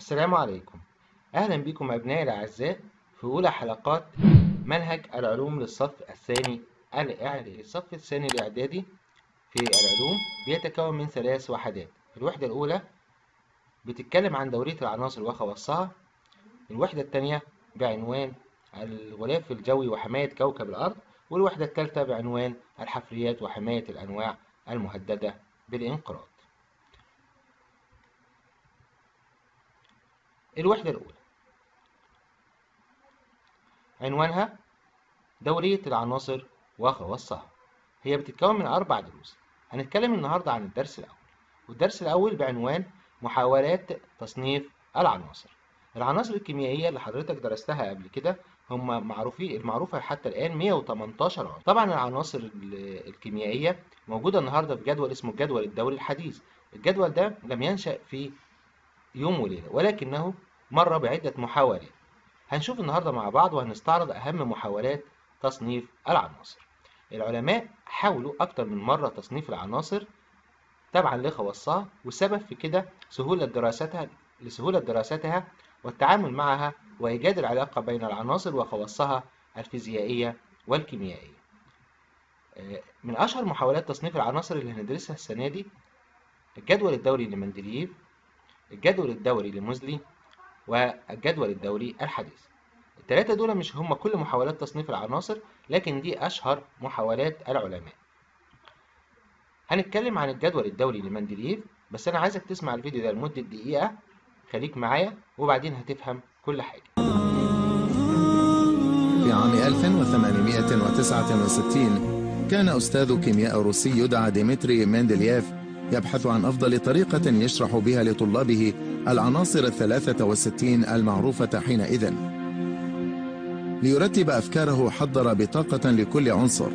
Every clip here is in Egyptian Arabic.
السلام عليكم أهلا بكم أبنائي الأعزاء في أولى حلقات منهج العلوم للصف الثاني الإعدادي الصف الثاني الإعدادي في العلوم بيتكون من ثلاث وحدات الوحدة الأولى بتتكلم عن دورية العناصر وخواصها الوحدة الثانية بعنوان الغلاف الجوي وحماية كوكب الأرض والوحدة الثالثة بعنوان الحفريات وحماية الأنواع المهددة بالانقراض الوحدة الأولى عنوانها دورية العناصر وخواصها هي بتتكون من أربع دروس هنتكلم النهاردة عن الدرس الأول والدرس الأول بعنوان محاولات تصنيف العناصر العناصر الكيميائية اللي حضرتك درستها قبل كده هم معروفين المعروفة حتى الآن 118 عنصر طبعا العناصر الكيميائية موجودة النهاردة في جدول اسمه الجدول الدوري الحديث الجدول ده لم ينشأ في يوم وليلة ولكنه مر بعدة محاولات هنشوف النهاردة مع بعض وهنستعرض أهم محاولات تصنيف العناصر العلماء حاولوا أكتر من مرة تصنيف العناصر تبعا لخواصها والسبب في كده سهولة دراستها لسهولة دراستها والتعامل معها وإيجاد العلاقة بين العناصر وخواصها الفيزيائية والكيميائية من أشهر محاولات تصنيف العناصر اللي هندرسها السنة دي الجدول الدوري لمندليف الجدول الدوري لموزلي والجدول الدوري الحديث الثلاثة دول مش هم كل محاولات تصنيف العناصر لكن دي أشهر محاولات العلماء هنتكلم عن الجدول الدوري لمندليف بس أنا عايزك تسمع الفيديو ده لمدة دقيقة خليك معايا وبعدين هتفهم كل حاجة في عام 1869 كان أستاذ كيمياء روسي يدعى ديمتري مندلييف يبحث عن أفضل طريقة يشرح بها لطلابه العناصر الثلاثة والستين المعروفة حينئذ ليرتب أفكاره حضر بطاقة لكل عنصر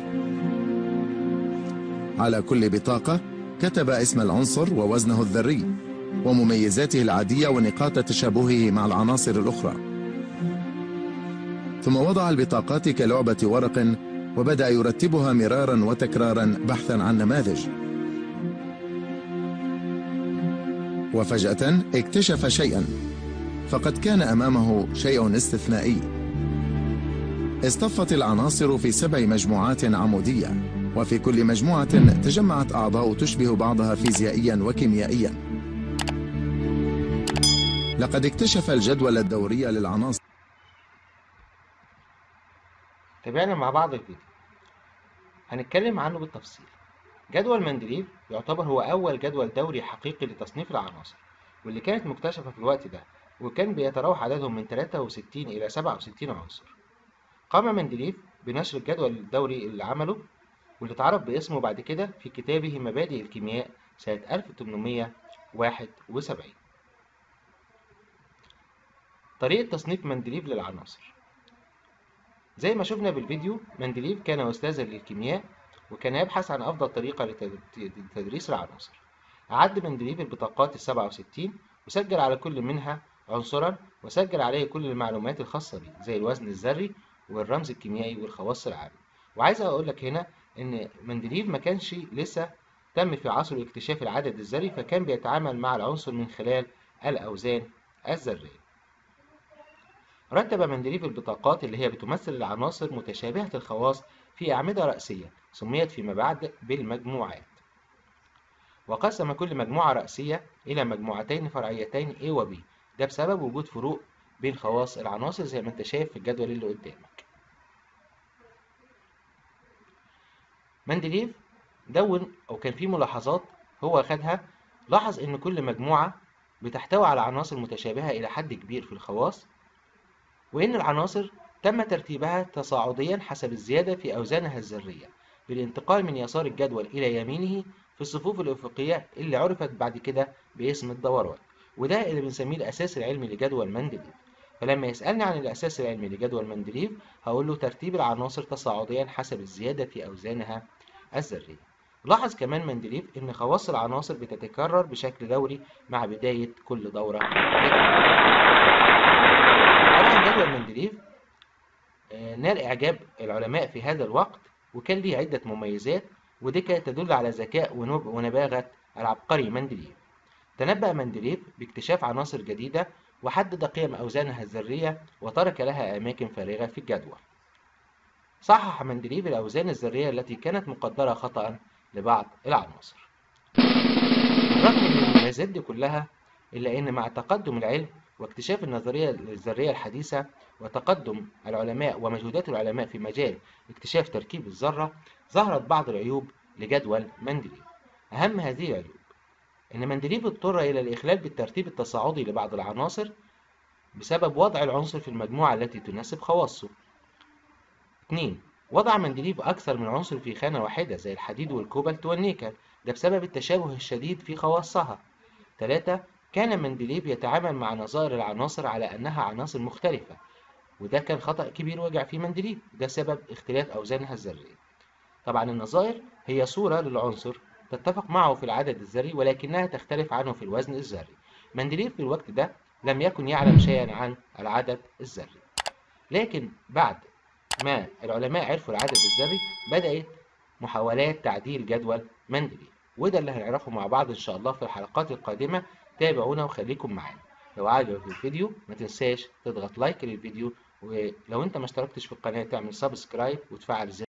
على كل بطاقة كتب اسم العنصر ووزنه الذري ومميزاته العادية ونقاط تشابهه مع العناصر الأخرى ثم وضع البطاقات كلعبة ورق وبدأ يرتبها مرارا وتكرارا بحثا عن نماذج وفجأة اكتشف شيئا فقد كان أمامه شيء استثنائي اصطفت العناصر في سبع مجموعات عمودية وفي كل مجموعة تجمعت أعضاء تشبه بعضها فيزيائيا وكيميائيا لقد اكتشف الجدول الدوري للعناصر تابعنا مع بعض الفيديو هنتكلم عنه بالتفصيل جدول مندليف يعتبر هو أول جدول دوري حقيقي لتصنيف العناصر واللي كانت مكتشفة في الوقت ده وكان بيتراوح عددهم من 63 إلى 67 عنصر قام مندليف بنشر الجدول الدوري اللي عمله واللي اتعرف باسمه بعد كده في كتابه مبادئ الكيمياء سنة 1871 طريقة تصنيف مندليف للعناصر زي ما شفنا بالفيديو مندليف كان أستاذا للكيمياء وكان يبحث عن أفضل طريقة لتدريس العناصر أعد مندليف البطاقات السبعة وستين وسجل على كل منها عنصرا وسجل عليه كل المعلومات الخاصة به زي الوزن الذري والرمز الكيميائي والخواص العامة وعايز أقول لك هنا إن مندليف ما كانش لسه تم في عصره اكتشاف العدد الذري فكان بيتعامل مع العنصر من خلال الأوزان الذرية رتب مندليف البطاقات اللي هي بتمثل العناصر متشابهة الخواص في أعمدة رأسية سميت فيما بعد بالمجموعات وقسم كل مجموعة رأسية إلى مجموعتين فرعيتين A و B ده بسبب وجود فروق بين خواص العناصر زي ما انت شايف في الجدول اللي قدامك مندليف دون أو كان فيه ملاحظات هو خدها لاحظ إن كل مجموعة بتحتوي على عناصر متشابهة إلى حد كبير في الخواص وإن العناصر تم ترتيبها تصاعديا حسب الزيادة في أوزانها الذرية بالانتقال من يسار الجدول إلى يمينه في الصفوف الأفقية اللي عرفت بعد كده باسم الدوران وده اللي بنسميه الأساس العلمي لجدول مندليف فلما يسألني عن الأساس العلمي لجدول مندليف هقول له ترتيب العناصر تصاعديا حسب الزيادة في أوزانها الذرية لاحظ كمان مندليف إن خواص العناصر بتتكرر بشكل دوري مع بداية كل دورة طبعا جدول مندليف نال إعجاب العلماء في هذا الوقت وكان ليه عدة مميزات ودي كانت تدل على ذكاء ونباغة العبقري مندليف تنبأ مندليف باكتشاف عناصر جديدة وحدد قيم أوزانها الذرية وترك لها أماكن فارغة في الجدول صحح مندليف الأوزان الذرية التي كانت مقدرة خطأ لبعض العناصر بالرغم من المميزات دي كلها إلا أن مع تقدم العلم واكتشاف النظرية الذرية الحديثة وتقدم العلماء ومجهودات العلماء في مجال اكتشاف تركيب الذرة ظهرت بعض العيوب لجدول مندليف أهم هذه العيوب إن مندليف اضطر إلى الإخلال بالترتيب التصاعدي لبعض العناصر بسبب وضع العنصر في المجموعة التي تناسب خواصه 2 وضع مندليف أكثر من عنصر في خانة واحدة زي الحديد والكوبالت والنيكل ده بسبب التشابه الشديد في خواصها 3 كان مندليف يتعامل مع نظائر العناصر على أنها عناصر مختلفة وده كان خطأ كبير وقع فيه مندليف ده سبب اختلاف أوزانها الذرية طبعا النظائر هي صورة للعنصر تتفق معه في العدد الذري ولكنها تختلف عنه في الوزن الذري مندليف في الوقت ده لم يكن يعلم شيئا عن العدد الذري لكن بعد ما العلماء عرفوا العدد الذري بدأت محاولات تعديل جدول مندليف وده اللي هنعرفه مع بعض إن شاء الله في الحلقات القادمة تابعونا وخليكم معانا لو عجبك الفيديو ما تنساش تضغط لايك للفيديو ولو انت ما اشتركتش في القناة تعمل سبسكرايب وتفعل زر